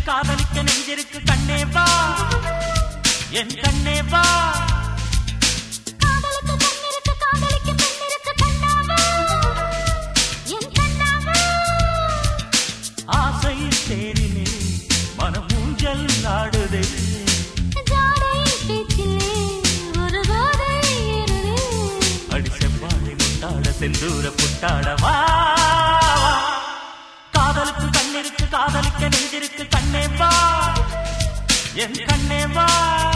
காதலிக்க நெஞ்சிருக்கு கண்ணே வா என் கண்ணே வா காதலுக்கு கண்ணிருக்கு காதலிக்க பெண்ணிருக்கு கண்ணாவா என் கண்ணாவா ஆசை தேரிலே மனம் ஊஞ்சல் ஆடுதே ஜாடை பேச்சிலே ஒரு போதை ஏறுதே அடி செவ்வாழை முட்டாட செந்தூர புட்டாட வா வா. காதலுக்கு கண்ணிருக்கு காதலிக்க நெஞ்சிருக்கு கண்ணே வா என் கண்ணே வா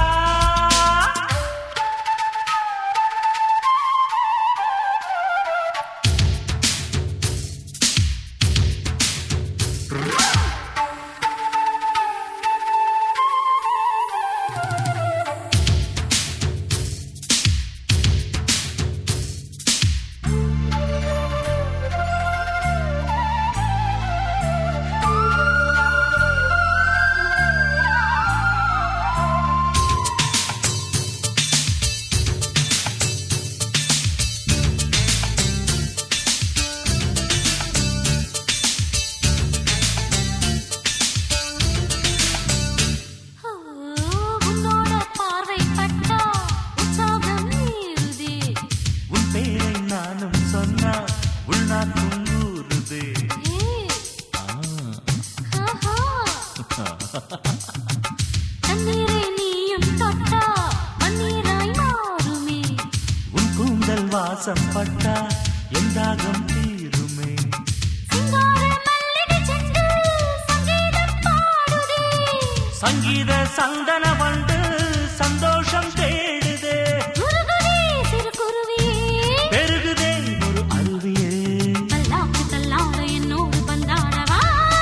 ஓ, உன்னோட பார்வை பட்டா உற்சாகம் ஏறுதே உன் பேரை நானும் சொன்னா உள்நாட்டும் ஊறுது ஏய், ஆஹா. தண்ணீரை நீயும் தொட்டா மண்ணீராய் மாறுமே உன் கூந்தல் வாசம் பட்டா எந்தாகம் தீருமே சிங்கார மல்லிகை செண்டு சங்கீதம் பாடுதே சங்கீத சந்தன வண்டு சந்தோஷம் தேடுதே குருகுவே சிறு குருவியே பெருகுதே ஒரு அருவியே பல்லாக்கு தள்ளாட என்னோடு பந்தாடவா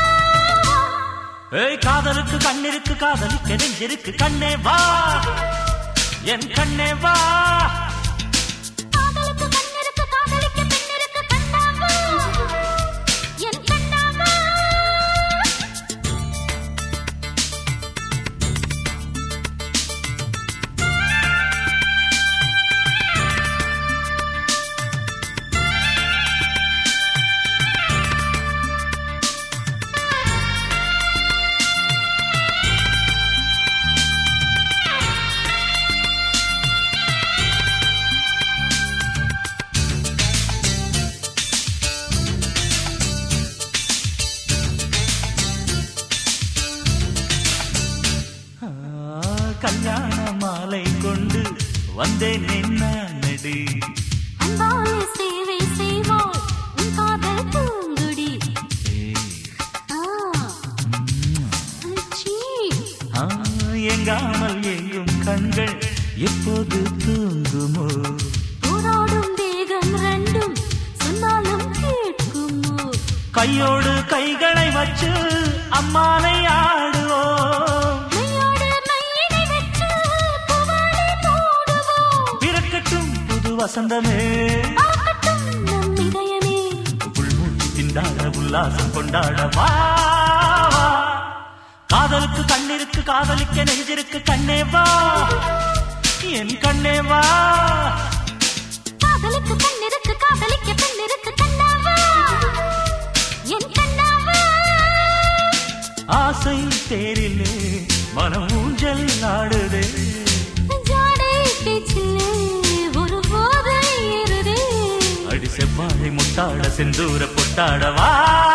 ஏய் காதலுக்கு கண்ணிருக்கு காதலிக்க நெஞ்சிருக்கு கண்ணே வா என் கண்ணே வா காதலுக்கு கண்ணிருக்கு காதலிக்க பெண்ணிருக்கு கண்ணாவா என் கண்ணாவா ஆ, கல்யாண மாலை கொண்டு வந்தேன் என்ன நடி அன்பாலே சேவை செய்வாள் உன் காதல் பூங்குடி ஆ அச்சீ. ஆ, எங்காமல் எங்கும் கண்கள் எப்போது தூங்குமோ போராடும் தேகம் ரெண்டும் சொன்னாலும் கேட்குமோ கையோடு கைகளை வச்சு அம்மானை ஆடுவோம் மையோடு மையினை வெச்சு பூவாலை போடுவோம் பிறக்கட்டும் புது வசந்தமே பார்க்கட்டும் நம் இதயமே உள்மூச்சு திண்டாட உல்லாசம் கொண்டாட வா வா. காதலுக்கு கண்ணிருக்கு காதலிக்க நெஞ்சிருக்கு கண்ணே வா என் கண்ணே வா காதலுக்கு கண்ணிருக்கு காதலிக்க பெண்ணிருக்கு கண்ணாவா என் கண்ணாவா ஆசை தேரிலே மனம் ஊஞ்சல் ஆடுதே ஜாடை பேச்சிலே ஒரு போதை ஏறுதே அடி செவ்வாழை முட்டாட செந்தூர பொட்டாட வா